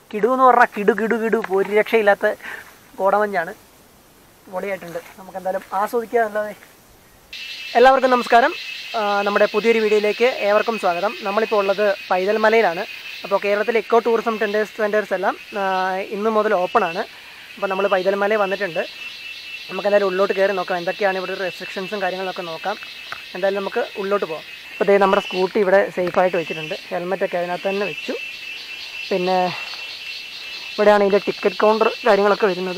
കിടു എന്ന് പറഞ്ഞാൽ കിടു കിടു കിടു ഒരു രക്ഷയില്ലാത്ത കോടമഞ്ഞാണ് പൊളിയായിട്ടുണ്ട് നമുക്ക് എന്തായാലും ആസ്വദിക്കാന്നുള്ളത് എല്ലാവർക്കും നമസ്കാരം ആ, നമ്മുടെ പുതിയൊരു വീഡിയോയിലേക്ക് ഏവർക്കും സ്വാഗതം നമ്മളിപ്പോൾ ഉള്ളത് പൈതൽ മലയിലാണ് അപ്പോൾ കേരളത്തിലെ ഇക്കോ ടൂറിസം ടെൻഡേഴ്സ് സെൻറ്റേഴ്സ് എല്ലാം ആ, ഇന്ന് മുതൽ ഓപ്പണാണ് അപ്പോൾ നമ്മൾ പൈതൽ മലയിൽ വന്നിട്ടുണ്ട് നമുക്ക് എന്തായാലും ഉള്ളോട്ട് കയറി നോക്കാം എന്തൊക്കെയാണ് ഇവിടെ റെസ്ട്രിക്ഷൻസും കാര്യങ്ങളൊക്കെ നോക്കാം എന്തായാലും നമുക്ക് ഉള്ളോട്ട് പോകാം അപ്പോൾ ദേ നമ്മുടെ സ്കൂട്ടി ഇവിടെ സേഫായിട്ട് വെച്ചിട്ടുണ്ട് ഹെൽമെറ്റൊക്കെ അതിനകത്ത് തന്നെ വെച്ചു പിന്നെ ഇവിടെയാണ് ഇതിൻ്റെ ടിക്കറ്റ് കൗണ്ടർ കാര്യങ്ങളൊക്കെ വരുന്നത്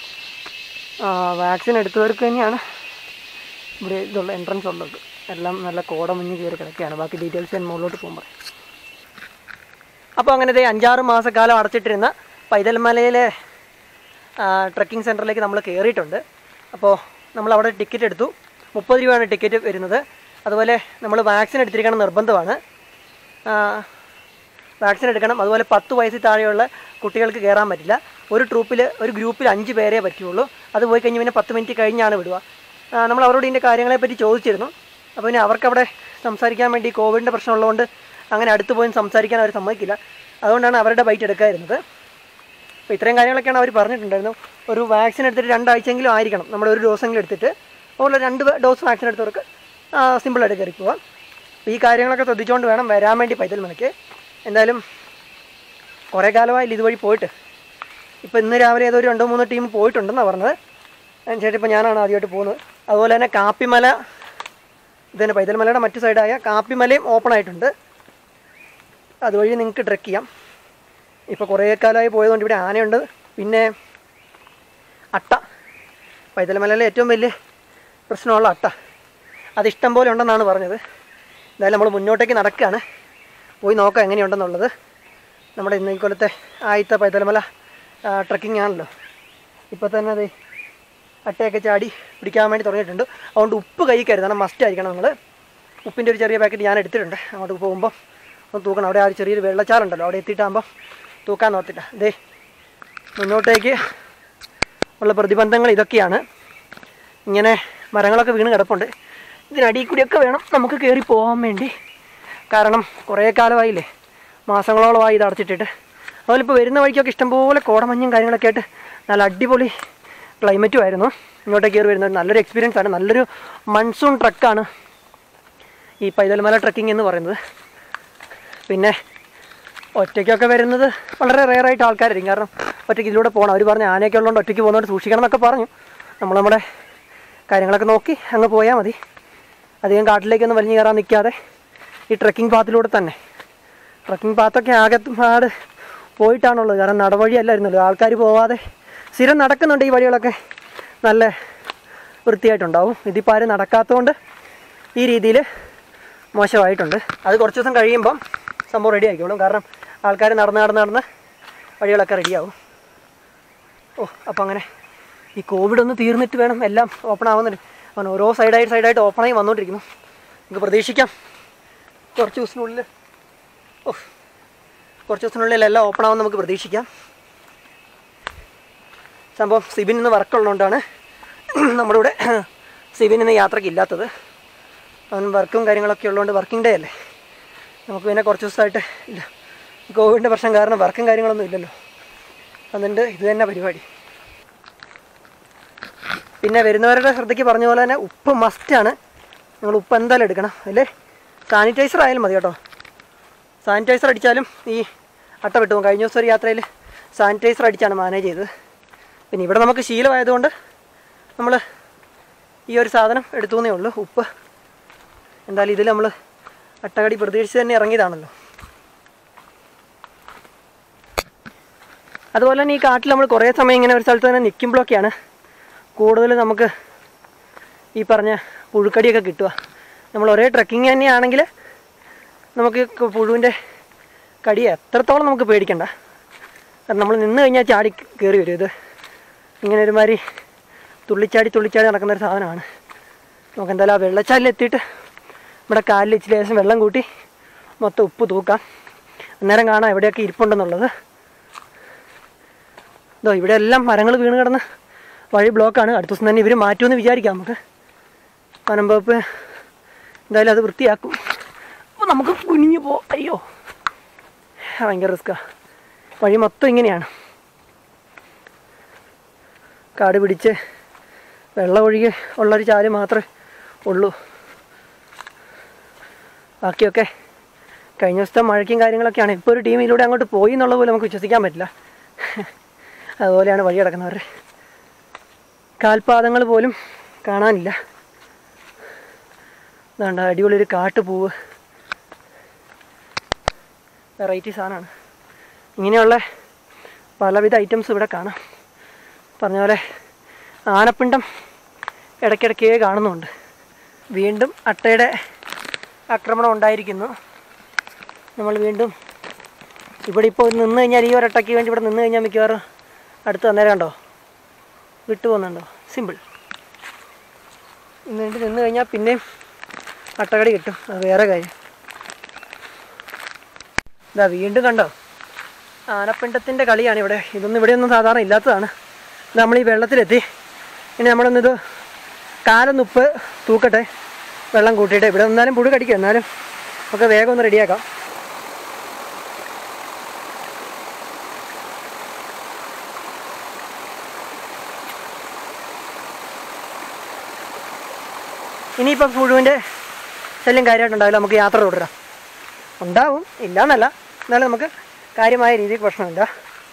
വാക്സിൻ എടുത്തവർക്ക് തന്നെയാണ് ഇവിടെ ഇതുള്ള എൻട്രൻസ് ഉള്ളത് എല്ലാം നല്ല കോടമഞ്ഞ് കയറി കിടക്കുകയാണ് ബാക്കി ഡീറ്റെയിൽസ് ഞാൻ മുകളിലോട്ട് പോകുമ്പോൾ അപ്പോൾ അങ്ങനെ ദേ അഞ്ചാറ് മാസക്കാലം അടച്ചിട്ടിരുന്ന പൈതൽമലയിലെ ട്രക്കിംഗ് സെൻറ്ററിലേക്ക് നമ്മൾ കയറിയിട്ടുണ്ട് അപ്പോൾ നമ്മൾ അവിടെ ടിക്കറ്റ് എടുത്തു മുപ്പത് രൂപയാണ് ടിക്കറ്റ് വരുന്നത് അതുപോലെ നമ്മൾ വാക്സിൻ എടുത്തിരിക്കണം നിർബന്ധമാണ് ആ, വാക്സിൻ എടുക്കണം അതുപോലെ പത്ത് വയസ്സിൽ താഴെയുള്ള കുട്ടികൾക്ക് കയറാൻ പറ്റില്ല ഒരു ട്രൂപ്പിൽ ഒരു ഗ്രൂപ്പിൽ അഞ്ച് പേരേ പറ്റുള്ളൂ അത് പോയി കഴിഞ്ഞ് പിന്നെ പത്ത് മിനിറ്റ് കഴിഞ്ഞാണ് വിടുക ആ, നമ്മൾ അവരോട് ഇതിൻ്റെ കാര്യങ്ങളെപ്പറ്റി ചോദിച്ചിരുന്നു അപ്പോൾ പിന്നെ അവർക്കവിടെ സംസാരിക്കാൻ വേണ്ടി കോവിഡിൻ്റെ പ്രശ്നമുള്ളതുകൊണ്ട് അങ്ങനെ അടുത്ത് പോയി സംസാരിക്കാൻ അവർ സമ്മതിക്കില്ല അതുകൊണ്ടാണ് അവരുടെ ബൈറ്റ് എടുക്കാതിരുന്നത് അപ്പോൾ ഇത്രയും കാര്യങ്ങളൊക്കെയാണ് അവർ പറഞ്ഞിട്ടുണ്ടായിരുന്നു ഒരു വാക്സിൻ എടുത്തിട്ട് രണ്ടാഴ്ചയെങ്കിലും ആയിരിക്കണം നമ്മൾ ഒരു ഡോസെങ്കിലും എടുത്തിട്ട് അതുപോലെ രണ്ട് ഡോസ് വാക്സിൻ എടുത്തവർക്ക് സിമ്പിളായിട്ട് കയറി പോവാം അപ്പോൾ ഈ കാര്യങ്ങളൊക്കെ ശ്രദ്ധിച്ചുകൊണ്ട് വേണം വരാൻ വേണ്ടി പൈതൽ മനക്ക് എന്തായാലും കുറേ കാലമായില്ല ഇതുവഴി പോയിട്ട് ഇപ്പോൾ ഇന്ന് രാവിലെ ഏതോ ഒരു രണ്ടോ മൂന്നോ ടീം പോയിട്ടുണ്ടെന്നാണ് പറഞ്ഞത് അതിനുശേഷം ഇപ്പോൾ ഞാനാണ് ആദ്യമായിട്ട് പോകുന്നത് അതുപോലെ തന്നെ കാപ്പിമല ഇതന്നെ പൈതൽമലയുടെ മറ്റു സൈഡായ കാപ്പിമലയും ഓപ്പൺ ആയിട്ടുണ്ട് അതുവഴി നിങ്ങൾക്ക് ട്രെക്ക് ചെയ്യാം ഇപ്പോൾ കുറേ കാലമായി പോയതുകൊണ്ട് ഇവിടെ ആനയുണ്ട് പിന്നെ അട്ട പൈതൽമലയിലെ ഏറ്റവും വലിയ പ്രശ്നമുള്ള അട്ട അത് ഇഷ്ടം പോലെ ഉണ്ടെന്നാണ് പറഞ്ഞത് എന്തായാലും നമ്മൾ മുന്നോട്ടേക്ക് നടക്കുകയാണ് പോയി നോക്കാം എങ്ങനെയുണ്ടെന്നുള്ളത് നമ്മുടെ ഇന്ന് ഈ കൊല്ലത്തെ ആദ്യത്തെ പൈതൽമല ട്രക്കിംഗ് ആണല്ലോ ഇപ്പോൾ തന്നെ അത് അട്ടയൊക്കെ ചാടി പിടിക്കാൻ വേണ്ടി തുടങ്ങിയിട്ടുണ്ട് അതുകൊണ്ട് ഉപ്പ് കൈ കരുതണം മസ്റ്റ് ആയിരിക്കണം നിങ്ങൾ ഉപ്പിൻ്റെ ഒരു ചെറിയ പാക്കറ്റ് ഞാൻ എടുത്തിട്ടുണ്ട് അങ്ങോട്ട് പോകുമ്പോൾ ഒന്ന് തൂക്കണം അവിടെ ആ ഒരു ചെറിയൊരു വെള്ളച്ചാറുണ്ടല്ലോ അവിടെ എത്തിയിട്ടാകുമ്പോൾ തൂക്കാൻ നോത്തിട്ട ദേ മുന്നോട്ടേക്ക് ഉള്ള പ്രതിബന്ധങ്ങൾ ഇതൊക്കെയാണ് ഇങ്ങനെ മരങ്ങളൊക്കെ വീണ് കിടപ്പുണ്ട് ഇതിനടിയിൽ കൂടിയൊക്കെ വേണം നമുക്ക് കയറി പോകാൻ വേണ്ടി കാരണം കുറേ കാലമായില്ലേ മാസങ്ങളോളമായി ഇത് അടച്ചിട്ടിട്ട് അതുപോലെ ഇപ്പോൾ വരുന്ന വഴിക്കൊക്കെ ഇഷ്ടംപോലെ കോടമഞ്ഞും കാര്യങ്ങളൊക്കെ ആയിട്ട് നല്ല അടിപൊളി ക്ലൈമറ്റും ആയിരുന്നു ഇങ്ങോട്ടേക്ക് കയറി വരുന്നത് നല്ലൊരു എക്സ്പീരിയൻസ് ആണ് നല്ലൊരു മൺസൂൺ ട്രക്കാണ് ഈ പൈതൽമല ട്രക്കിംഗ് എന്ന് പറയുന്നത് പിന്നെ ഒറ്റയ്ക്കൊക്കെ വരുന്നത് വളരെ റെയറായിട്ട് ആൾക്കാരായിരിക്കും കാരണം ഒറ്റയ്ക്ക് ഇതിലൂടെ പോകണം അവർ പറഞ്ഞ ആനയൊക്കെ ഉള്ളതുകൊണ്ട് ഒറ്റയ്ക്ക് പോകുന്നതുകൊണ്ട് സൂക്ഷിക്കണം എന്നൊക്കെ പറഞ്ഞു നമ്മൾ നമ്മുടെ കാര്യങ്ങളൊക്കെ നോക്കി അങ്ങ് പോയാൽ മതി അധികം കാട്ടിലേക്കൊന്നും വലിഞ്ഞു കയറാൻ നിൽക്കാതെ ഈ ട്രക്കിംഗ് പാത്തിലൂടെ തന്നെ ട്രക്കിംഗ് പാത്തൊക്കെ ആകെ പാട് പോയിട്ടാണുള്ളത് കാരണം നടവഴിയല്ലായിരുന്നല്ലോ ആൾക്കാർ പോവാതെ സ്ഥിരം നടക്കുന്നുണ്ട് ഈ വഴികളൊക്കെ നല്ല വൃത്തിയായിട്ടുണ്ടാവും ഇതിപ്പോൾ ആരും നടക്കാത്തതുകൊണ്ട് ഈ രീതിയിൽ മോശമായിട്ടുണ്ട് അത് കുറച്ച് ദിവസം കഴിയുമ്പം സംഭവം റെഡി ആയിക്കോളും കാരണം ആൾക്കാർ നടന്ന് നടന്ന് നടന്ന് വഴികളൊക്കെ റെഡിയാവും ഓ അപ്പോൾ അങ്ങനെ ഈ കോവിഡ് ഒന്ന് തീർന്നിട്ട് വേണം എല്ലാം ഓപ്പൺ ആവുന്നുണ്ട് അങ്ങനെ ഓരോ സൈഡായിട്ട് സൈഡായിട്ട് ഓപ്പണായി വന്നുകൊണ്ടിരിക്കുന്നു നമുക്ക് പ്രതീക്ഷിക്കാം കുറച്ച് ദിവസത്തിനുള്ളിൽ ഓ കുറച്ച് ദിവസത്തിനുള്ളിൽ എല്ലാം ഓപ്പൺ ആവുമെന്ന് നമുക്ക് പ്രതീക്ഷിക്കാം സംഭവം സിബിൻ ഇന്ന് വർക്കുള്ളതുകൊണ്ടാണ് നമ്മുടെ ഇവിടെ സിബിൻ ഇന്ന് യാത്രയ്ക്ക് ഇല്ലാത്തത് അവൻ വർക്കും കാര്യങ്ങളൊക്കെ ഉള്ളതുകൊണ്ട് വർക്കിംഗ് ഡേ അല്ലേ നമുക്ക് പിന്നെ കുറച്ച് ദിവസമായിട്ട് ഇല്ല കോവിഡിൻ്റെ പ്രശ്നം കാരണം വർക്കും കാര്യങ്ങളൊന്നും ഇല്ലല്ലോ അതുകൊണ്ട് ഇത് തന്നെ പരിപാടി പിന്നെ വരുന്നവരുടെ ശ്രദ്ധയ്ക്ക് പറഞ്ഞ പോലെ തന്നെ ഉപ്പ് മസ്റ്റാണ് നിങ്ങൾ ഉപ്പ് എന്തായാലും എടുക്കണം അല്ലേ സാനിറ്റൈസർ ആയാലും മതി കേട്ടോ സാനിറ്റൈസർ അടിച്ചാലും ഈ അട്ട വിട്ടുപോകും കഴിഞ്ഞ ദിവസം ഒരു യാത്രയിൽ സാനിറ്റൈസർ അടിച്ചാണ് മാനേജ് ചെയ്തത് പിന്നെ ഇവിടെ നമുക്ക് ശീലമായതുകൊണ്ട് നമ്മൾ ഈ ഒരു സാധനം എടുത്തുവെന്നേ ഉള്ളൂ ഉപ്പ് എന്തായാലും ഇതിൽ നമ്മൾ അട്ടകടി പ്രതീക്ഷിച്ച് തന്നെ ഇറങ്ങിയതാണല്ലോ അതുപോലെ തന്നെ ഈ കാട്ടിൽ നമ്മൾ കുറേ സമയം ഇങ്ങനെ ഒരു സ്ഥലത്ത് തന്നെ നിൽക്കുമ്പോഴൊക്കെയാണ് കൂടുതൽ നമുക്ക് ഈ പറഞ്ഞ പുഴുക്കടിയൊക്കെ കിട്ടുക നമ്മൾ ഒരേ ട്രക്കിംഗ് തന്നെയാണെങ്കിൽ നമുക്ക് ക- പുഴുവിൻ്റെ കടി എത്രത്തോളം നമുക്ക് പേടിക്കണ്ട കാരണം നമ്മൾ നിന്ന് കഴിഞ്ഞാൽ ചാടി കയറി വരും ഇത് ഇങ്ങനെ ഒരുമാതിരി തുള്ളിച്ചാടി തുള്ളിച്ചാടി നടക്കുന്ന ഒരു സാധനമാണ് നമുക്ക് എന്തായാലും ആ വെള്ളച്ചാലിൽ എത്തിയിട്ട് നമ്മുടെ കാലിൽ ഇച്ചിരി ലേശം വെള്ളം കൂട്ടി മൊത്തം ഉപ്പ് തൂക്കാം അന്നേരം കാണാം എവിടെയൊക്കെ ഇരിപ്പുണ്ടെന്നുള്ളത് ഇതോ ഇവിടെ എല്ലാം മരങ്ങൾ വീണ് കിടന്ന് വഴി ബ്ലോക്കാണ് അടുത്ത ദിവസം തന്നെ ഇവർ മാറ്റുമെന്ന് വിചാരിക്കാം നമുക്ക് വനം വകുപ്പ് എന്തായാലും അത് വൃത്തിയാക്കും അപ്പോൾ നമുക്ക് കുനിഞ്ഞു പോ അയ്യോ ഭയങ്കര റിസ്ക്കാണ് വഴി മൊത്തം ഇങ്ങനെയാണ് കാട് പിടിച്ച് വെള്ളം ഒഴുകി ഉള്ളൊരു ചാല് മാത്രമേ ഉള്ളൂ ബാക്കിയൊക്കെ കഴിഞ്ഞ ദിവസത്തെ മഴയ്ക്കും കാര്യങ്ങളൊക്കെയാണ് ഇപ്പോൾ ഒരു ടീം ഇതിലൂടെ അങ്ങോട്ട് പോയി എന്നുള്ളത് പോലും നമുക്ക് വിശ്വസിക്കാൻ പറ്റില്ല അതുപോലെയാണ് വഴി കിടക്കുന്നവർ കാൽപാദങ്ങൾ പോലും കാണാനില്ല അതുകൊണ്ട് അടിപൊളി ഒരു കാട്ടുപൂവ് വെറൈറ്റി സാധനമാണ് ഇങ്ങനെയുള്ള പലവിധ ഐറ്റംസ് ഇവിടെ കാണാം പറഞ്ഞ പോലെ ആനപ്പിണ്ടം ഇടയ്ക്കിടയ്ക്കേ കാണുന്നുണ്ട് വീണ്ടും അട്ടയുടെ ആക്രമണം ഉണ്ടായിരിക്കുന്നു നമ്മൾ വീണ്ടും ഇവിടെ ഇപ്പോൾ നിന്ന് കഴിഞ്ഞാൽ ഈ ഒരട്ടയ്ക്ക് വേണ്ടി ഇവിടെ നിന്ന് കഴിഞ്ഞാൽ മിക്കവാറും അടുത്ത് അന്നേരം കണ്ടോ വിട്ടു പോകുന്നുണ്ടോ സിമ്പിൾ എന്നിട്ട് നിന്ന് കഴിഞ്ഞാൽ പിന്നെയും അട്ടകടി കിട്ടും അത് വേറെ കാര്യം ഇതാ വീണ്ടും കണ്ടോ ആനപ്പിണ്ടത്തിൻ്റെ കളിയാണ് ഇവിടെ ഇതൊന്നും ഇവിടെയൊന്നും സാധാരണ ഇല്ലാത്തതാണ് ഇത് നമ്മൾ ഈ വെള്ളത്തിലെത്തി ഇനി നമ്മളൊന്നിത് കാലൊന്നുപ്പ് തൂക്കട്ടെ വെള്ളം കൂട്ടിയിട്ട് ഇവിടെ നിന്നാലും പുഴു കടിക്കും എന്നാലും നമുക്ക് വേഗം ഒന്ന് റെഡിയാക്കാം ഇനിയിപ്പം പുഴുവിൻ്റെ ശല്യം കാര്യമായിട്ടുണ്ടാവില്ല നമുക്ക് യാത്ര തുടരാം ഉണ്ടാവും ഇല്ല എന്നല്ല എന്നാലും നമുക്ക് കാര്യമായ രീതിക്ക് പ്രശ്നമില്ല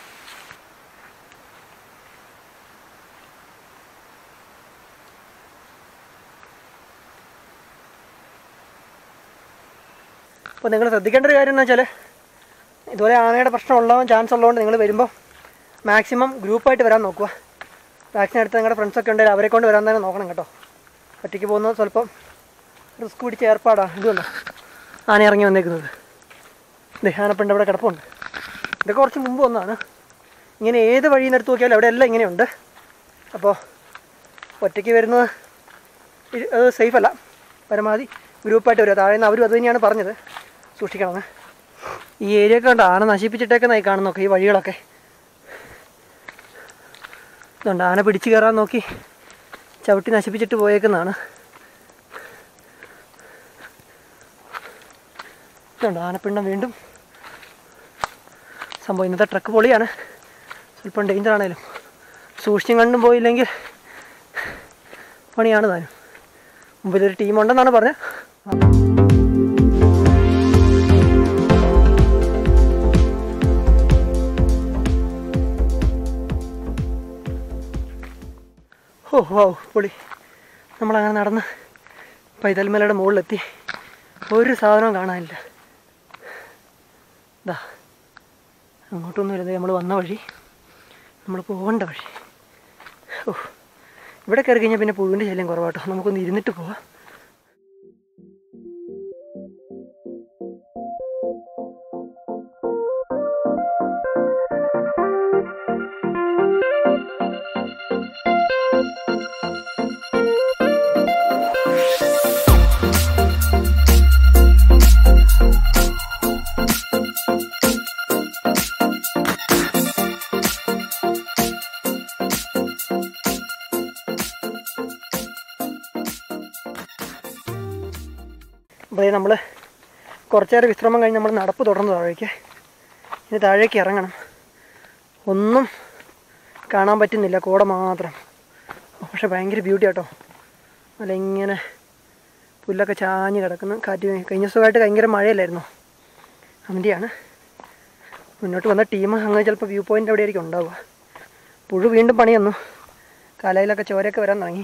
അപ്പോൾ നിങ്ങൾ ശ്രദ്ധിക്കേണ്ട ഒരു കാര്യം എന്ന് വെച്ചാൽ ഇതുപോലെ ആനയുടെ പ്രശ്നം ഉണ്ടാവാൻ ചാൻസ് ഉള്ളതുകൊണ്ട് നിങ്ങൾ വരുമ്പോൾ മാക്സിമം ഗ്രൂപ്പായിട്ട് വരാൻ നോക്കുക വാക്സിൻ എടുത്ത് നിങ്ങളുടെ ഫ്രണ്ട്സൊക്കെ ഉണ്ടെങ്കിൽ അവരെ കൊണ്ട് വരാൻ തന്നെ നോക്കണം കേട്ടോ ഒറ്റയ്ക്ക് പോകുന്നത് സ്വല്പം റിസ്ക് പിടിച്ച ഏർപ്പാടാണ് ഇതുകൊണ്ടോ ആന ഇറങ്ങി വന്നേക്കുന്നത് ദേ ആനപ്പിണ്ട് ഇവിടെ കിടപ്പുണ്ട് ഇതൊക്കെ കുറച്ച് മുമ്പ് വന്നതാണ് ഇങ്ങനെ ഏത് വഴിയിൽ നിന്ന് എടുത്ത് നോക്കിയാലും അവിടെ എല്ലാം ഇങ്ങനെയുണ്ട് അപ്പോൾ ഒറ്റയ്ക്ക് വരുന്നത് ഇ- അത് സേഫ് അല്ല പരമാവധി ഗ്രൂപ്പായിട്ട് വരിക താഴെ നിന്ന് അവരും അത് തന്നെയാണ് പറഞ്ഞത് സൂക്ഷിക്കണമെന്ന് ഈ ഏരിയ ഒക്കെ കണ്ടോ ആന നശിപ്പിച്ചിട്ടേക്കെന്നായി കാണുന്നൊക്കെ ഈ വഴികളൊക്കെ ഇതുണ്ട് ആന പിടിച്ചു കയറാൻ നോക്കി ചവിട്ടി നശിപ്പിച്ചിട്ട് പോയേക്കുന്നതാണ് ഇതുണ്ട് ആനപ്പിണ്ടം വീണ്ടും സംഭവം ഇന്നത്തെ ട്രക്ക് പൊളിയാണ് സ്വല്പം ഡേഞ്ചർ ആണേലും സൂക്ഷിച്ചും കണ്ടും പോയില്ലെങ്കിൽ പണിയാണ് താനും മുമ്പിലൊരു ടീമുണ്ടെന്നാണ് പറഞ്ഞത് ഓ ഓ പൊളി നമ്മളങ്ങനെ നടന്ന് പൈതൽമലയുടെ മുകളിലെത്തി ഒരു സാധനവും കാണാനില്ല ഇതാ അങ്ങോട്ടൊന്നും വരുന്നത് നമ്മൾ വന്ന വഴി നമ്മൾ പോകേണ്ട വഴി ഓ ഇവിടെ കയറി കഴിഞ്ഞാൽ പിന്നെ പുഴുവിൻ്റെ ശല്യം കുറവാട്ടോ നമുക്കൊന്ന് ഇരുന്നിട്ട് പോവാം അപ്പോൾ നമ്മൾ കുറച്ചേറെ വിശ്രമം കഴിഞ്ഞ് നമ്മൾ നടപ്പ് തുടർന്ന് താഴേക്ക് ഇനി താഴേക്ക് ഇറങ്ങണം ഒന്നും കാണാൻ പറ്റുന്നില്ല കൂടെ മാത്രം പക്ഷെ ഭയങ്കര ബ്യൂട്ടി കേട്ടോ അല്ല ഇങ്ങനെ പുല്ലൊക്കെ ചാഞ്ഞ് കിടക്കുന്നു കാറ്റ് വീ- കഴിഞ്ഞ ദിവസമായിട്ട് ഭയങ്കര മഴയല്ലായിരുന്നു അതിൻ്റെയാണ് മുന്നോട്ട് വന്ന ടീം അങ്ങനെ ചിലപ്പോൾ വ്യൂ പോയിൻ്റ് അവിടെ ആയിരിക്കും ഉണ്ടാവുക പുഴു വീണ്ടും പണി വന്നു കാലയിലൊക്കെ ചോരയൊക്കെ വരാൻ തുടങ്ങി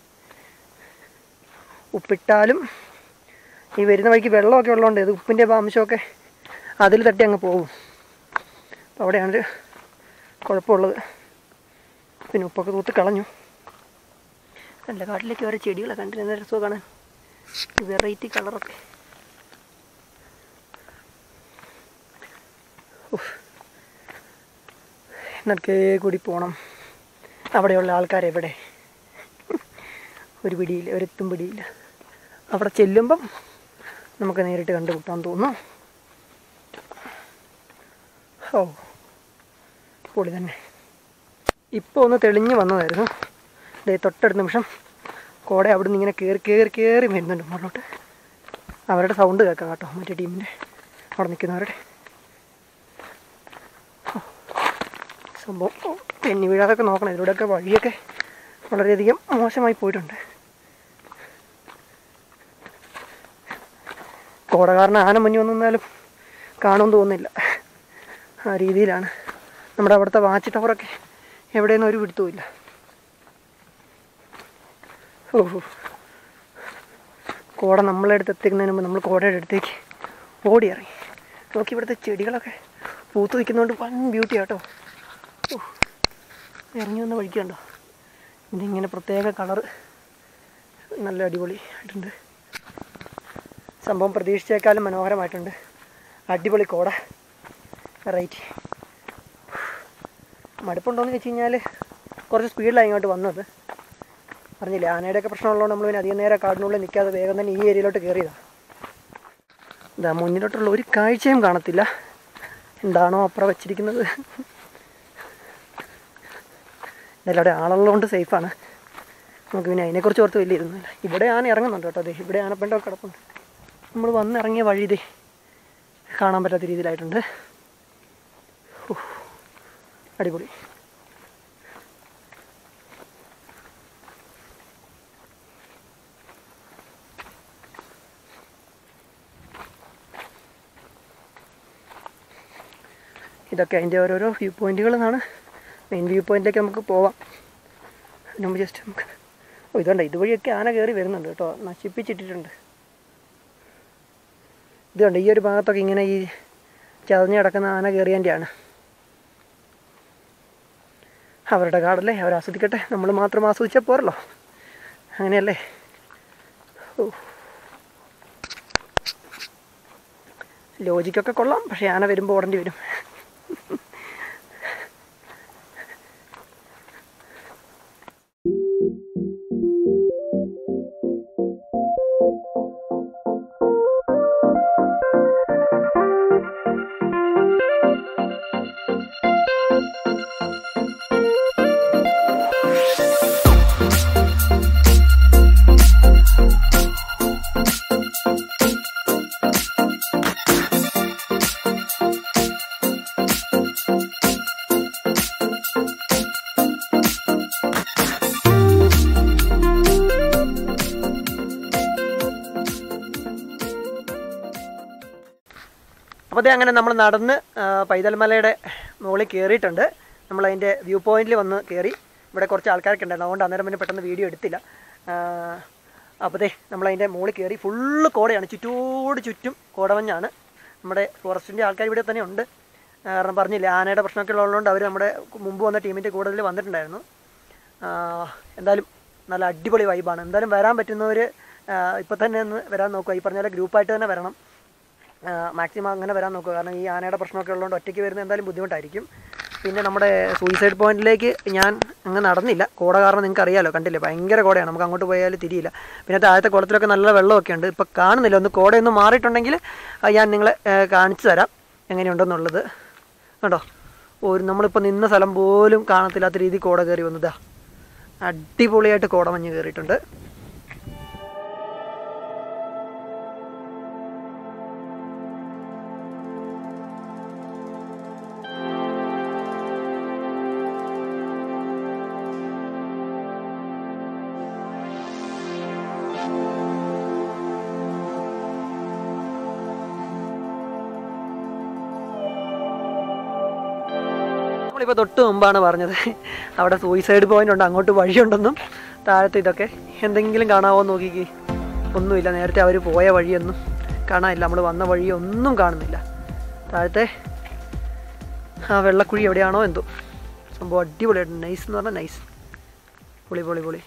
ഉപ്പിട്ടാലും ഈ വരുന്ന വഴിക്ക് വെള്ളമൊക്കെ ഉള്ളതുകൊണ്ട് ഇത് ഉപ്പിൻ്റെ അംശമൊക്കെ അതിൽ തട്ടി അങ്ങ് പോകും അപ്പോൾ അവിടെയാണ് ഒരു കുഴപ്പമുള്ളത് പിന്നെ ഉപ്പൊക്കെ തൂത്ത് കളഞ്ഞു അല്ല കാട്ടിലേക്ക് ഓരോ ചെടികളൊക്കെ കണ്ടിരുന്ന രസമൊക്കെ കാണാൻ വെറൈറ്റി കളറൊക്കെ ഉഫ്. എന്നൊക്കെ കൂടി പോകണം അവിടെയുള്ള ആൾക്കാരെവിടെ ഒരു പിടിയില്ല ഒരെത്തും പിടിയില്ല അവിടെ ചെല്ലുമ്പം നമുക്ക് നേരിട്ട് കണ്ടുമുട്ടാൻ തോന്നുന്നു ഓ പൊളി തന്നെ ഇപ്പോൾ ഒന്ന് തെളിഞ്ഞ് വന്നതായിരുന്നു ദേ തൊട്ടടുത്ത നിമിഷം കോട അവിടെ നിന്ന് ഇങ്ങനെ കയറി കയറി കയറി വരുന്നുണ്ട് മുകളിലോട്ട് അവരുടെ സൗണ്ട് കേൾക്കാം കേട്ടോ മറ്റേ ടീമിൻ്റെ അവിടെ നിൽക്കുന്നവരുടെ ഓ സംഭവം ഓ, തെന്നി വീഴാതൊക്കെ നോക്കണം ഇതിലൂടെയൊക്കെ വഴിയൊക്കെ വളരെയധികം മോശമായി പോയിട്ടുണ്ട് കോട കാരണം ആന മുന്നിൽ വന്നു നിന്നാലും കാണുമെന്ന് തോന്നുന്നില്ല ആ രീതിയിലാണ് നമ്മുടെ അവിടുത്തെ വാച്ച് ടവറൊക്കെ എവിടെയൊന്നും ഒരു പിടുത്തവുമില്ല ഓഹോ കോട നമ്മളെ അടുത്ത് എത്തിക്കുന്നതിന് മുമ്പ് നമ്മൾ കോടയുടെ അടുത്തേക്ക് ഓടി ഇറങ്ങി നോക്കി ഇവിടുത്തെ ചെടികളൊക്കെ പൂത്ത് നിൽക്കുന്നതുകൊണ്ട് വൺ ബ്യൂട്ടി ആട്ടോ ഓ ഇറങ്ങി വന്ന വഴിക്കുണ്ടോ ഇതിങ്ങനെ പ്രത്യേക കളറ് നല്ല അടിപൊളി ആയിട്ടുണ്ട് സംഭവം പ്രതീക്ഷിച്ചേക്കാളും മനോഹരമായിട്ടുണ്ട് അടിപൊളി കോട റൈറ്റ് മടുപ്പുണ്ടോയെന്ന് വെച്ച് കഴിഞ്ഞാൽ കുറച്ച് സ്പീഡിലാണ് ഇങ്ങോട്ട് വന്നത് പറഞ്ഞില്ലേ ആനയുടെയൊക്കെ പ്രശ്നമുള്ളതുകൊണ്ട് നമ്മൾ പിന്നെ അധികം നേരം കാടിനുള്ളിൽ നിൽക്കാതെ വേഗം തന്നെ ഈ ഏരിയയിലോട്ട് കയറിയതാണ് ഇതാ മുന്നിലോട്ടുള്ള ഒരു കാഴ്ചയും കാണത്തില്ല എന്താണോ അപ്പുറം വെച്ചിരിക്കുന്നത് എന്തായാലും അവിടെ ആളുള്ളതുകൊണ്ട് സേഫാണ് നമുക്ക് പിന്നെ അതിനെക്കുറിച്ച് ഓർത്ത് വലിയ ഇരുന്നില്ല ഇവിടെ ആന ഇറങ്ങുന്നുണ്ട് കേട്ടോ അതെ ഇവിടെ ആനപ്പെണ്ടൊക്കെ കിടപ്പുണ്ട് നമ്മൾ വന്നിറങ്ങിയ വഴി ഇതേ കാണാൻ പറ്റാത്ത രീതിയിലായിട്ടുണ്ട് ഹോ, അടിപൊളി ഇതൊക്കെ അതിൻ്റെ ഓരോരോ വ്യൂ പോയിന്റുകൾ എന്നാണ് മെയിൻ വ്യൂ പോയിന്റിലേക്ക് നമുക്ക് പോവാം അതിന് മുമ്പ് ജസ്റ്റ് നമുക്ക് ഓ ഇതുണ്ട് ഇതുവഴിയൊക്കെ ആന കയറി വരുന്നുണ്ട് കേട്ടോ നശിപ്പിച്ചിട്ടിട്ടുണ്ട് ഇതുണ്ട് ഈ ഒരു ഭാഗത്തൊക്കെ ഇങ്ങനെ ഈ ചതഞ്ഞ് കിടക്കുന്ന ആന കയറിയതിൻ്റെയാണ് അവരുടെ കാടല്ലേ അവർ ആസ്വദിക്കട്ടെ നമ്മൾ മാത്രം ആസ്വദിച്ചാൽ പോരല്ലോ അങ്ങനെയല്ലേ ഓ ലോജിക്കൊക്കെ കൊള്ളാം പക്ഷേ ആന വരുമ്പോൾ ഓടേണ്ടി വരും അപ്പോൾ അതേ അങ്ങനെ നമ്മൾ നടന്ന് ആ, പൈതൽമലയുടെ മുകളിൽ കയറിയിട്ടുണ്ട് നമ്മൾ അതിൻ്റെ വ്യൂ പോയിന്റിൽ വന്ന് കയറി ഇവിടെ കുറച്ച് ആൾക്കാരൊക്കെ ഉണ്ടായിരുന്നു അതുകൊണ്ട് അന്നേരം പിന്നെ പെട്ടെന്ന് വീഡിയോ എടുത്തില്ല അപ്പോൾ ദേ നമ്മളതിൻ്റെ മുകളിൽ കയറി ഫുള്ള് കോടയാണ് ചുറ്റോട് ചുറ്റും കോടമഞ്ഞാണ് നമ്മുടെ ഫോറസ്റ്റിൻ്റെ ആൾക്കാർ ഇവിടെ തന്നെ ഉണ്ട് ആ, കാരണം പറഞ്ഞില്ല ആനയുടെ പ്രശ്നമൊക്കെ ഉള്ളതുകൊണ്ട് അവർ നമ്മുടെ മുമ്പ് വന്ന ടീമിൻ്റെ കൂടുതൽ വന്നിട്ടുണ്ടായിരുന്നു ആ, എന്തായാലും നല്ല അടിപൊളി വൈബാണ് എന്തായാലും വരാൻ പറ്റുന്നവർ ഇപ്പം തന്നെ ഒന്ന് വരാൻ നോക്കുക ഈ പറഞ്ഞ പോലെ ഗ്രൂപ്പായിട്ട് തന്നെ വരണം മാക്സിമം അങ്ങനെ വരാൻ നോക്കുക കാരണം ഈ ആനയുടെ പ്രശ്നമൊക്കെ ഉള്ളതുകൊണ്ട് ഒറ്റയ്ക്ക് വരുന്നത് എന്തായാലും ബുദ്ധിമുട്ടായിരിക്കും പിന്നെ നമ്മുടെ സൂയിസൈഡ് പോയിന്റിലേക്ക് ഞാൻ അങ്ങ് നടന്നില്ല കോട കാരണം നിങ്ങൾക്ക് അറിയാലോ കണ്ടില്ലേ ഭയങ്കര കോടയാണ് നമുക്ക് അങ്ങോട്ട് പോയാൽ തിരിയില്ല പിന്നെ താഴത്തെ കുളത്തിലൊക്കെ നല്ല വെള്ളമൊക്കെ ഉണ്ട് ഇപ്പോൾ കാണുന്നില്ല ഒന്ന് കോടയൊന്ന് മാറിയിട്ടുണ്ടെങ്കിൽ അത് ഞാൻ നിങ്ങളെ ആ, കാണിച്ചു തരാം എങ്ങനെയുണ്ടെന്നുള്ളത് കേട്ടോ ഒരു നമ്മളിപ്പോൾ നിന്ന സ്ഥലം പോലും കാണത്തില്ലാത്ത രീതിയിൽ കോട കയറി വന്നതാ അടിപൊളിയായിട്ട് കോട മഞ്ഞ് കയറിയിട്ടുണ്ട് നമ്മളിപ്പോൾ തൊട്ട് മുമ്പാണ് പറഞ്ഞത് അവിടെ സൂയിസൈഡ് പോയിന്റ് ഉണ്ട് അങ്ങോട്ട് വഴിയുണ്ടെന്നും താഴത്ത് ഇതൊക്കെ എന്തെങ്കിലും കാണാവോ എന്ന് നോക്കിക്കേ ഒന്നുമില്ല നേരത്തെ അവർ പോയ വഴിയൊന്നും കാണാനില്ല നമ്മൾ വന്ന വഴിയൊന്നും കാണുന്നില്ല താഴത്തെ ആ വെള്ളക്കുഴി എവിടെയാണോ എന്തോ സംഭവം അടിപൊളിയായിട്ട് നൈസ് എന്ന് പറഞ്ഞാൽ നൈസ് പൊളി പൊളി പൊളി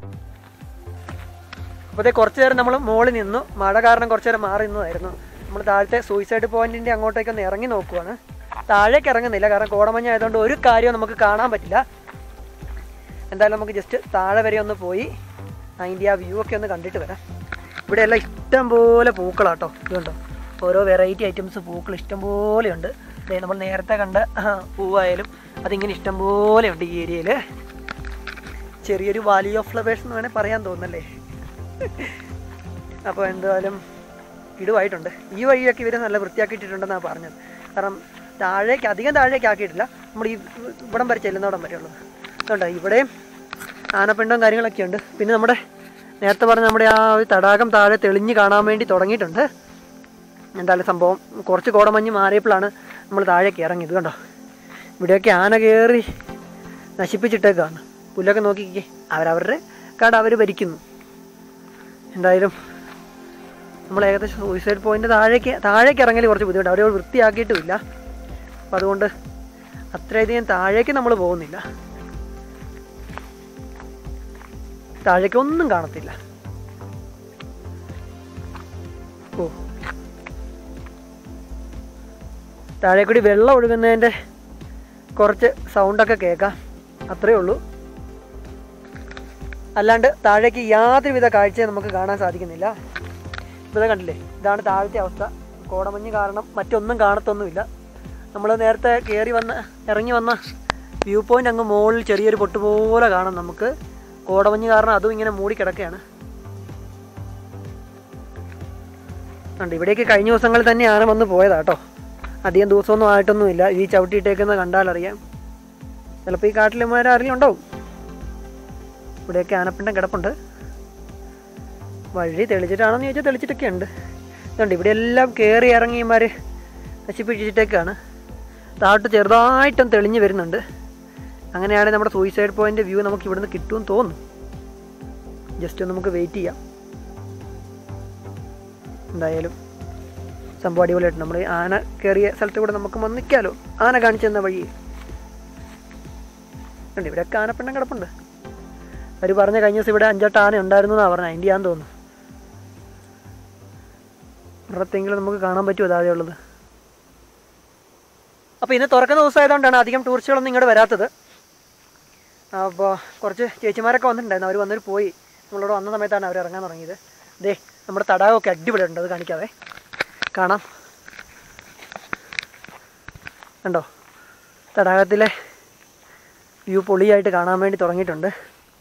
അപ്പോൾ കുറച്ച് നേരം നമ്മൾ മുകളിൽ നിന്നു മഴ കാരണം കുറച്ച് നേരം മാറി നിന്നതായിരുന്നു നമ്മൾ താഴത്തെ സൂയിസൈഡ് പോയിന്റിൻ്റെ അങ്ങോട്ടേക്ക് ഒന്ന് ഇറങ്ങി നോക്കുവാണ് താഴേക്ക് ഇറങ്ങുന്നില്ല കാരണം കോടമഞ്ഞ ആയതുകൊണ്ട് ഒരു കാര്യവും നമുക്ക് കാണാൻ പറ്റില്ല എന്തായാലും നമുക്ക് ജസ്റ്റ് താഴെ വരെ ഒന്ന് പോയി അതിൻ്റെ ആ വ്യൂ ഒക്കെ ഒന്ന് കണ്ടിട്ട് വരാം ഇവിടെ എല്ലാം ഇഷ്ടം പോലെ പൂക്കളാട്ടോ ഇതുണ്ടോ ഓരോ വെറൈറ്റി ഐറ്റംസ് പൂക്കൾ ഇഷ്ടം പോലെ ഉണ്ട് ദേ നമ്മൾ നേരത്തെ കണ്ട ആ, പൂവായാലും അതിങ്ങനെ ഇഷ്ടം പോലെ ഉണ്ട് ഈ ഏരിയയിൽ ചെറിയൊരു വാലി ഓഫ് ഫ്ലവേഴ്സ് എന്ന് വേണേൽ പറയാൻ തോന്നുന്നല്ലേ അപ്പോൾ എന്തായാലും ഇടുവായിട്ടുണ്ട് ഈ വഴിയൊക്കെ ഇവർ നല്ല വൃത്തിയാക്കിയിട്ടുണ്ടെന്നാണ് പറഞ്ഞത് കാരണം താഴേക്ക് അധികം താഴേക്ക് ആക്കിയിട്ടില്ല നമ്മൾ ഈ ഇവിടം വരെ ചെല്ലുന്നവിടം വരെയുള്ളത് അതുകൊണ്ട് ഇവിടെയും ആനപ്പിണ്ടവും കാര്യങ്ങളൊക്കെ ഉണ്ട് പിന്നെ നമ്മുടെ നേരത്തെ പറഞ്ഞ നമ്മുടെ ആ ഒരു തടാകം താഴെ തെളിഞ്ഞ് കാണാൻ വേണ്ടി തുടങ്ങിയിട്ടുണ്ട് എന്തായാലും സംഭവം കുറച്ച് കോടമഞ്ഞ് മാറിയപ്പോഴാണ് നമ്മൾ താഴേക്ക് ഇറങ്ങിയത് കണ്ടോ ഇവിടെയൊക്കെ ആന കയറി നശിപ്പിച്ചിട്ടേക്കാണ് പുല്ലൊക്കെ നോക്കിക്കേ അവരവരുടെ കാട് അവർ ഭരിക്കുന്നു എന്തായാലും നമ്മൾ ഏകദേശം സൂയിസൈഡ് പോയിന്റ് താഴേക്ക് താഴേക്ക് ഇറങ്ങൽ കുറച്ച് ബുദ്ധിമുട്ട് അവരെ വൃത്തിയാക്കിയിട്ടുമില്ല അപ്പം അതുകൊണ്ട് അത്രയധികം താഴേക്ക് നമ്മൾ പോകുന്നില്ല താഴേക്ക് ഒന്നും കാണത്തില്ല ഓ താഴെ കൂടി വെള്ളം ഒഴുകുന്നതിൻ്റെ കുറച്ച് സൗണ്ടൊക്കെ കേൾക്കാം അത്രയേ ഉള്ളൂ അല്ലാണ്ട് താഴേക്ക് യാതൊരുവിധ കാഴ്ചയും നമുക്ക് കാണാൻ സാധിക്കുന്നില്ല ഇപ്പോൾ ഇതാ കണ്ടില്ലേ ഇതാണ് താഴത്തെ അവസ്ഥ കോടമഞ്ഞ് കാരണം മറ്റൊന്നും കാണത്തൊന്നുമില്ല നമ്മൾ നേരത്തെ കയറി വന്ന ഇറങ്ങി വന്ന വ്യൂ പോയിന്റ് അങ്ങ് മുകളിൽ ചെറിയൊരു പൊട്ട് പോലെ കാണാം നമുക്ക് കോടമഞ്ഞ് കാരണം അതും ഇങ്ങനെ മൂടി കിടക്കുകയാണ് ഉണ്ട് ഇവിടേക്ക് കഴിഞ്ഞ ദിവസങ്ങളിൽ തന്നെയാണ് വന്ന് പോയതാട്ടോ അധികം ദിവസമൊന്നും ആയിട്ടൊന്നുമില്ല ഈ ചവിട്ടിയിട്ടേക്കുന്ന കണ്ടാലറിയാം ചിലപ്പോൾ ഈ കാട്ടിലെമാരെ ആരെങ്കിലും ഉണ്ടാവും ഇവിടെയൊക്കെ ആനപ്പിണ്ടം കിടപ്പുണ്ട് വഴി തെളിച്ചിട്ടാണെന്ന് ചോദിച്ചാൽ തെളിച്ചിട്ടൊക്കെ ഉണ്ട് ഇതുണ്ട് ഇവിടെ എല്ലാം കയറി ഇറങ്ങിയമാർ നശിപ്പിച്ചിട്ടേക്കാണ് താഴോട്ട് ചെറുതായിട്ടും തെളിഞ്ഞ് വരുന്നുണ്ട് അങ്ങനെയാണെങ്കിൽ നമ്മുടെ സൂയിസൈഡ് പോയിന്റ് വ്യൂ നമുക്ക് ഇവിടുന്ന് കിട്ടുമെന്ന് തോന്നുന്നു ജസ്റ്റ് ഒന്ന് നമുക്ക് വെയിറ്റ് ചെയ്യാം എന്തായാലും സംഭവം അടിപൊളിയായിട്ട് നമ്മൾ ആന കയറിയ സ്ഥലത്ത് കൂടെ നമുക്ക് വന്ന് നിൽക്കാമല്ലോ ആന കാണിച്ചു തന്ന വഴി ഉണ്ട് ഇവിടെയൊക്കെ ആനപ്പിണ്ടം കിടപ്പുണ്ട് അവർ പറഞ്ഞ കഴിഞ്ഞ ദിവസം ഇവിടെ അഞ്ചെട്ട് ആന ഉണ്ടായിരുന്നു എന്നാണ് പറഞ്ഞത് അതിൻ്റെ ആന്ന് തോന്നുന്നു ഒരിടത്തെങ്കിലും നമുക്ക് കാണാൻ പറ്റുമോ താഴെയുള്ളത് അപ്പോൾ ഇന്ന് തുറക്കുന്ന ദിവസമായതുകൊണ്ടാണ് അധികം ടൂറിസ്റ്റുകളൊന്നും ഇങ്ങോട്ട് വരാത്തത് അപ്പോൾ കുറച്ച് ചേച്ചിമാരൊക്കെ വന്നിട്ടുണ്ടായിരുന്നു അവർ വന്നവർ പോയി നമ്മളിവിടെ വന്ന സമയത്താണ് അവർ ഇറങ്ങാൻ തുടങ്ങിയത് ദേ നമ്മുടെ തടാകമൊക്കെ അടിപൊളിയുണ്ട് അത് കാണിക്കാവേ കാണാം കണ്ടോ തടാകത്തിലെ വ്യൂ പൊളിയായിട്ട് കാണാൻ വേണ്ടി തുടങ്ങിയിട്ടുണ്ട്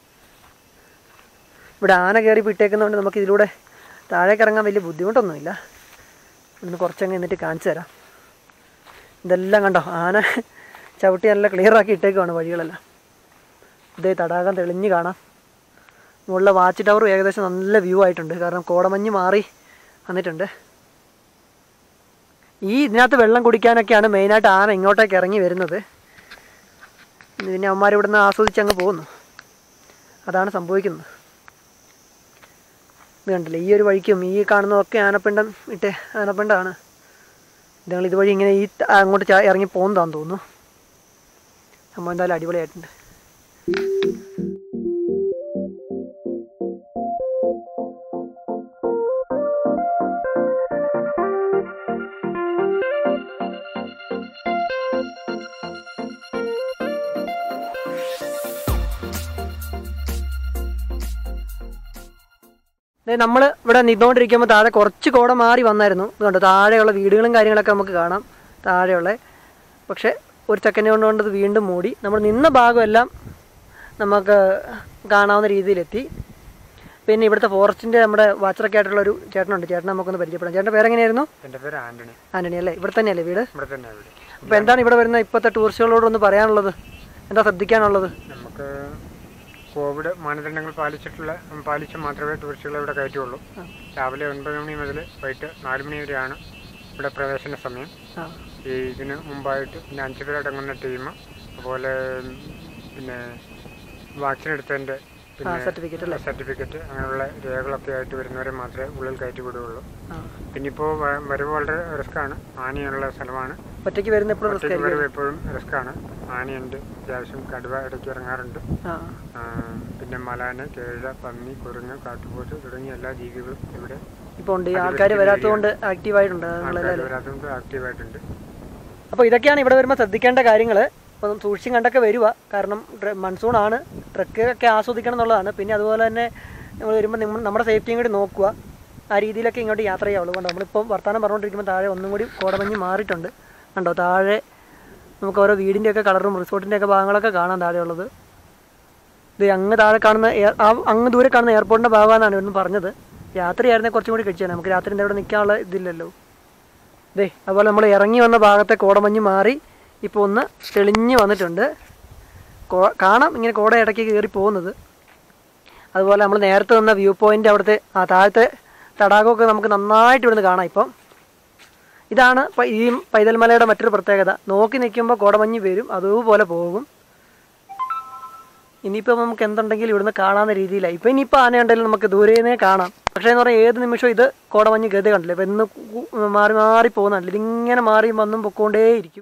ഇവിടെ ആന കയറി വിട്ടേക്കുന്നതുകൊണ്ട് നമുക്ക് ഇതിലൂടെ താഴേക്ക് ഇറങ്ങാൻ വലിയ ബുദ്ധിമുട്ടൊന്നുമില്ല ഇവിടുന്ന് കുറച്ചങ്ങ് എന്നിട്ട് കാണിച്ചു തരാം ഇതെല്ലാം കണ്ടോ ആന ചവിട്ടി നല്ല ക്ലിയർ ആക്കി ഇട്ടേക്കുവാണ് വഴികളെല്ലാം ഇതേ തടാകം തെളിഞ്ഞ് കാണാം മുകളിലെ വാച്ച് ടവർ ഏകദേശം നല്ല വ്യൂ ആയിട്ടുണ്ട് കാരണം കോടമഞ്ഞ് മാറി വന്നിട്ടുണ്ട് ഈ ഇതിനകത്ത് വെള്ളം കുടിക്കാനൊക്കെയാണ് മെയിനായിട്ട് ആന ഇങ്ങോട്ടേക്ക് ഇറങ്ങി വരുന്നത് പിന്നെ അവന്മാർ ഇവിടുന്ന് ആസ്വദിച്ച് അങ്ങ് പോകുന്നു അതാണ് സംഭവിക്കുന്നത് ഇത് കണ്ടില്ലേ ഈ ഒരു വഴിക്കും ഈ കാണുന്നതൊക്കെ ആനപ്പിണ്ടം ഇട്ട് ആനപ്പിണ്ടമാണ് നിങ്ങൾ ഇതുവഴി ഇങ്ങനെ ഈ ത- അങ്ങോട്ട് ചാ- ഇറങ്ങി പോകുന്നതാന്ന് തോന്നുന്നു സംഭവം എന്തായാലും അടിപൊളിയായിട്ടുണ്ട് നമ്മൾ ഇവിടെ നിന്നുകൊണ്ടിരിക്കുമ്പോൾ താഴെ കുറച്ച് കോട മാറി വന്നായിരുന്നു ഇതുകൊണ്ട് താഴെയുള്ള വീടുകളും കാര്യങ്ങളൊക്കെ നമുക്ക് കാണാം താഴെയുള്ള പക്ഷേ ഒരു സെക്കൻഡ് കൊണ്ട് കൊണ്ട് ഇത് വീണ്ടും മൂടി നമ്മൾ നിന്ന ഭാഗമെല്ലാം നമുക്ക് കാണാവുന്ന രീതിയിലെത്തി പിന്നെ ഇവിടുത്തെ ഫോറസ്റ്റിൻ്റെ നമ്മുടെ വാച്ചറൊക്കെ ആയിട്ടുള്ള ഒരു ചേട്ടനുണ്ട് ചേട്ടനെ നമുക്കൊന്ന് പരിചയപ്പെടാം ചേട്ടൻ്റെ പേരെങ്ങനെയായിരുന്നു എൻ്റെ പേര് ആൻ്റണി ആൻ്റണി അല്ലേ ഇവിടെ തന്നെയല്ലേ വീട് ഇവിടെ തന്നെ ഇവിടെ അപ്പോൾ എന്താണ് ഇവിടെ വരുന്ന ഇപ്പോഴത്തെ ടൂറിസ്റ്റുകളോടൊന്ന് പറയാനുള്ളത് എന്താ ശ്രദ്ധിക്കാനുള്ളത് നമുക്ക് കോവിഡ് മാനദണ്ഡങ്ങൾ പാലിച്ചിട്ടുള്ള പാലിച്ച് മാത്രമേ ടൂറിസ്റ്റുകളെ ഇവിടെ കയറ്റുള്ളൂ രാവിലെ ഒൻപത് മണി മുതൽ വൈകിട്ട് നാല് മണി വരെയാണ് ഇവിടെ പ്രവേശന സമയം ആ ഈ ഇതിന് മുമ്പായിട്ട് പിന്നെ അഞ്ച് പേരടങ്ങുന്ന ടീം അതുപോലെ ഉം, പിന്നെ വാക്സിൻ എടുത്തതിൻ്റെ പിന്നെ സർട്ടിഫിക്കറ്റ് അല്ലേ സർട്ടിഫിക്കറ്റ് അങ്ങനെയുള്ള രേഖകളൊക്കെ ആയിട്ട് വരുന്നവരെ മാത്രമേ ഉള്ളിൽ കയറ്റി വിടുകയുള്ളൂ ആ പിന്നെ ഇപ്പോൾ വരവ് വളരെ റിസ്ക്കാണ് ആനയുള്ള സ്ഥലമാണ് ഒറ്റയ്ക്ക് വരുന്ന എപ്പോഴും റിസ്ക് ഒറ്റയ്ക്ക് ആയിരിക്കും വരവ് എപ്പോഴും റിസ്ക്കാണ് ആനയുണ്ട് അത്യാവശ്യം കടുവ ഇടയ്ക്ക് ഇറങ്ങാറുണ്ട് ആ ആ, പിന്നെ മലാന കേഴ പന്നി കുരങ്ങ് കാട്ടുപോത്ത് തുടങ്ങിയ എല്ലാ ജീവികളും ഇവിടെ ഇപ്പോൾ ഉണ്ട് ഈ ആൾക്കാർ വരാത്തതുകൊണ്ട് ആക്റ്റീവായിട്ടുണ്ട് നിങ്ങളല്ലേ ആൾക്കാർ വരാത്തതുകൊണ്ട് ആക്റ്റീവായിട്ടുണ്ട് അപ്പോൾ ഇതൊക്കെയാണ് ഇവിടെ വരുമ്പോൾ ശ്രദ്ധിക്കേണ്ട കാര്യങ്ങൾ അപ്പം സൂക്ഷിച്ചും കണ്ടൊക്കെ വരിക കാരണം മൺസൂൺ ആണ് ട്രക്ക് ഒക്കെ ആസ്വദിക്കണം എന്നുള്ളതാണ് പിന്നെ അതുപോലെ തന്നെ നമ്മൾ വരുമ്പോൾ നമ്മൾ നമ്മുടെ സേഫ്റ്റിയും കൂടി നോക്കുക ആ രീതിയിലൊക്കെ ഇങ്ങോട്ട് യാത്ര ചെയ്യാവുള്ളൂ കണ്ടോ നമ്മളിപ്പോൾ വർത്തമാനം പറഞ്ഞുകൊണ്ടിരിക്കുമ്പോൾ താഴെ ഒന്നും കൂടി കോടമഞ്ഞ് മാറിയിട്ടുണ്ട് കണ്ടോ താഴെ നമുക്ക് ഓരോ വീടിൻ്റെയൊക്കെ കളറും റിസോർട്ടിൻ്റെയൊക്കെ ഭാഗങ്ങളൊക്കെ കാണാം താഴെയുള്ളത് ഇത് അങ്ങ് താഴെ കാണുന്ന എയർ ആ അങ്ങ് ദൂരെ കാണുന്ന എയർപോർട്ടിൻ്റെ ഭാഗമാണെന്നാണ് ഇവന്ന് പറഞ്ഞത് രാത്രിയായിരുന്നേ കുറച്ചും കൂടി കഴിച്ചാൽ നമുക്ക് രാത്രി ഇവിടെ നിൽക്കാനുള്ള ഇതില്ലല്ലോ ദേ അതുപോലെ നമ്മൾ ഇറങ്ങി വന്ന ഭാഗത്തെ കോടമഞ്ഞ് മാറി ഇപ്പോൾ ഒന്ന് തെളിഞ്ഞ് വന്നിട്ടുണ്ട് കോ- കാണാം ഇങ്ങനെ കോട ഇടയ്ക്ക് കയറി പോകുന്നത് അതുപോലെ നമ്മൾ നേരത്തെ നിന്ന വ്യൂ പോയിൻ്റ് അവിടുത്തെ ആ താഴത്തെ തടാകമൊക്കെ നമുക്ക് നന്നായിട്ട് ഇവിടുന്ന് കാണാം ഇപ്പം ഇതാണ് പ- ഈ പൈതൽമലയുടെ മറ്റൊരു പ്രത്യേകത നോക്കി നിൽക്കുമ്പോൾ കോടമഞ്ഞ് വരും അതുപോലെ പോകും ഇനിയിപ്പോൾ നമുക്ക് എന്തുണ്ടെങ്കിലും ഇവിടുന്ന് കാണാവുന്ന രീതിയിലായി ഇപ്പം ഇനിയിപ്പോൾ ആനയുണ്ടെങ്കിലും നമുക്ക് ദൂരേന്നേ കാണാം പക്ഷേ എന്ന് പറഞ്ഞാൽ ഏത് നിമിഷവും ഇത് കോടമഞ്ഞ് ഗതി കണ്ടില്ല ഇപ്പം ഇന്ന് കു- മാറി മാറി പോകുന്നുണ്ട് ഇതിങ്ങനെ മാറി വന്നും പൊക്കോണ്ടേയിരിക്കും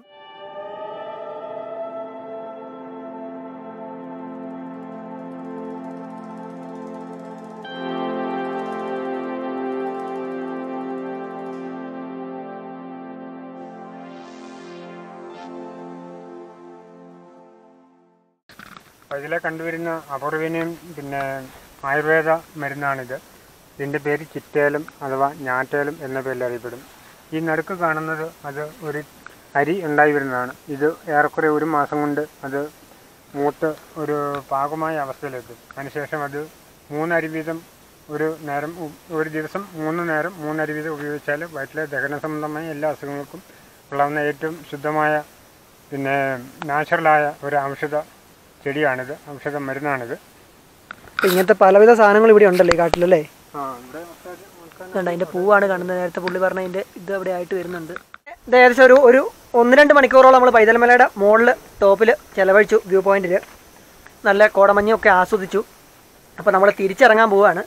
അപ്പോൾ ഇതിലെ കണ്ടുവരുന്ന അപൂർവീനയും പിന്നെ ആയുർവേദ മരുന്നാണിത് ഇതിൻ്റെ പേര് ചിറ്റേലം അഥവാ ഞാറ്റേലം എന്ന പേരിൽ അറിയപ്പെടും ഈ നടുക്ക് കാണുന്നത് അത് ഒരു അരി ഉണ്ടായി വരുന്നതാണ് ഇത് ഏറെക്കുറെ ഒരു മാസം കൊണ്ട് അത് മൂത്ത് ഒരു പാകമായ അവസ്ഥയിലെത്തും അതിനുശേഷം അത് മൂന്നരി വീതം ഒരു നേരം ഉ- ഒരു ദിവസം മൂന്ന് നേരം മൂന്നരി വീതം ഉപയോഗിച്ചാൽ വയറ്റിലെ ദഹന സംബന്ധമായ എല്ലാ അസുഖങ്ങൾക്കും കൊള്ളാവുന്ന ഏറ്റവും ശുദ്ധമായ പിന്നെ നാച്ചുറലായ ഒരു ഔഷധ ചെടിയാണിത് ഔഷധ മരുന്നാണിത് ഇപ്പം ഇങ്ങനത്തെ പലവിധ സാധനങ്ങൾ ഇവിടെ ഉണ്ടല്ലോ ഈ കാട്ടിലല്ലേ ആ ഇവിടെ ഇതുണ്ട് അതിൻ്റെ പൂവാണ് കാണുന്നത് നേരത്തെ പുള്ളി പറഞ്ഞ അതിൻ്റെ ഇത് അവിടെ ആയിട്ട് വരുന്നുണ്ട് ഇത് ഏകദേശം ഒരു ഒരു ഒന്ന് രണ്ട് മണിക്കൂറോളം നമ്മൾ പൈതൽമലയുടെ മുകളിൽ ടോപ്പിൽ ചിലവഴിച്ചു വ്യൂ പോയിന്റിൽ നല്ല കോടമഞ്ഞൊക്കെ ആസ്വദിച്ചു അപ്പോൾ നമ്മൾ തിരിച്ചിറങ്ങാൻ പോവുകയാണ്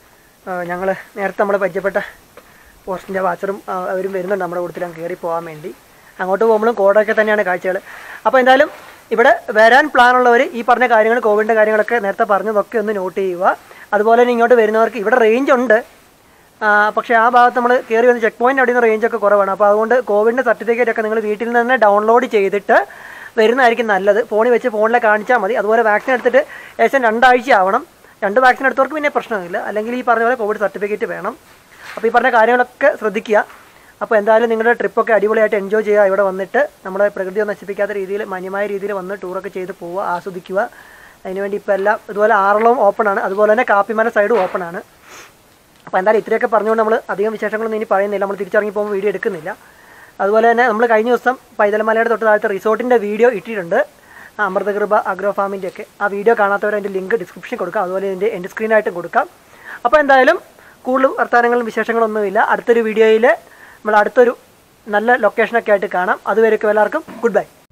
ഞങ്ങൾ നേരത്തെ നമ്മൾ പരിചയപ്പെട്ട പോസ്റ്റിൻ്റെ വാച്ചറും ആ, അവരും വരുന്നുണ്ട് നമ്മുടെ കൂട്ടത്തിൽ അങ്ങ് കയറി പോകാൻ വേണ്ടി അങ്ങോട്ട് പോകുമ്പോഴും കോടൊക്കെ തന്നെയാണ് കാഴ്ചകൾ അപ്പോൾ എന്തായാലും ഇവിടെ വരാൻ പ്ലാനുള്ളവർ ഈ പറഞ്ഞ കാര്യങ്ങൾ കോവിഡിൻ്റെ കാര്യങ്ങളൊക്കെ നേരത്തെ പറഞ്ഞതൊക്കെ ഒന്ന് നോട്ട് ചെയ്യുക അതുപോലെ തന്നെ ഇങ്ങോട്ട് വരുന്നവർക്ക് ഇവിടെ റേഞ്ച് ഉണ്ട് ആ, പക്ഷേ ആ ഭാഗത്ത് നമ്മൾ കയറി വന്ന് ചെക്ക് പോയിന്റ് അവിടെ നിന്ന് റേഞ്ച് ഒക്കെ കുറവാണ് അപ്പോൾ അതുകൊണ്ട് കോവിഡിൻ്റെ സർട്ടിഫിക്കറ്റ് ഒക്കെ നിങ്ങൾ വീട്ടിൽ നിന്ന് തന്നെ ഡൗൺലോഡ് ചെയ്തിട്ട് വരുന്നതായിരിക്കും നല്ലത് ഫോണിൽ വെച്ച് ഫോണിൽ കാണിച്ചാൽ മതി അതുപോലെ വാക്സിൻ എടുത്തിട്ട് ഏകദേശം രണ്ടാഴ്ച ആവണം രണ്ട് വാക്സിൻ എടുത്തവർക്ക് പിന്നെ പ്രശ്നമില്ല അല്ലെങ്കിൽ ഈ പറഞ്ഞ പോലെ കോവിഡ് സർട്ടിഫിക്കറ്റ് വേണം അപ്പോൾ ഈ പറഞ്ഞ കാര്യങ്ങളൊക്കെ ശ്രദ്ധിക്കുക അപ്പോൾ എന്തായാലും നിങ്ങളുടെ ട്രിപ്പൊക്കെ അടിപൊളിയായിട്ട് എൻജോയ് ചെയ്യുക ഇവിടെ വന്നിട്ട് നമ്മുടെ പ്രകൃതിയെ നശിപ്പിക്കാത്ത രീതിയിൽ മാന്യമായ രീതിയിൽ വന്ന് ടൂറൊക്കെ ചെയ്ത് പോവുക ആസ്വദിക്കുക അതിനുവേണ്ടി ഇപ്പോൾ എല്ലാം ഇതുപോലെ ആറളവും ഓപ്പൺ ആണ് അതുപോലെ തന്നെ കാപ്പിമല സൈഡും ഓപ്പൺ ആണ് അപ്പോൾ എന്തായാലും ഇത്രയൊക്കെ പറഞ്ഞുകൊണ്ട് നമ്മൾ അധികം വിശേഷങ്ങളൊന്നും ഇനി പറയുന്നില്ല നമ്മൾ തിരിച്ചിറങ്ങി പോകുമ്പോൾ വീഡിയോ എടുക്കുന്നില്ല അതുപോലെ തന്നെ നമ്മൾ കഴിഞ്ഞ ദിവസം പൈതലമലയുടെ തൊട്ട് താഴത്തെ റിസോർട്ടിൻ്റെ വീഡിയോ ഇട്ടിട്ടുണ്ട് ആ അമൃതകൃപ അഗ്രോ ഫാമിൻ്റെ ഒക്കെ ആ വീഡിയോ കാണാത്തവർ അതിൻ്റെ ലിങ്ക് ഡിസ്ക്രിപ്ഷൻ കൊടുക്കാം അതുപോലെ ഇതിൻ്റെ എൻഡ് സ്ക്രീനായിട്ടും കൊടുക്കാം അപ്പോൾ എന്തായാലും കൂടുതൽ വർത്തമാനങ്ങളും വിശേഷങ്ങളൊന്നുമില്ല അടുത്തൊരു വീഡിയോയിൽ നമ്മൾ അടുത്തൊരു നല്ല ലൊക്കേഷനൊക്കെ ആയിട്ട് കാണാം അതുവരെയൊക്കെ എല്ലാവർക്കും ഗുഡ് ബൈ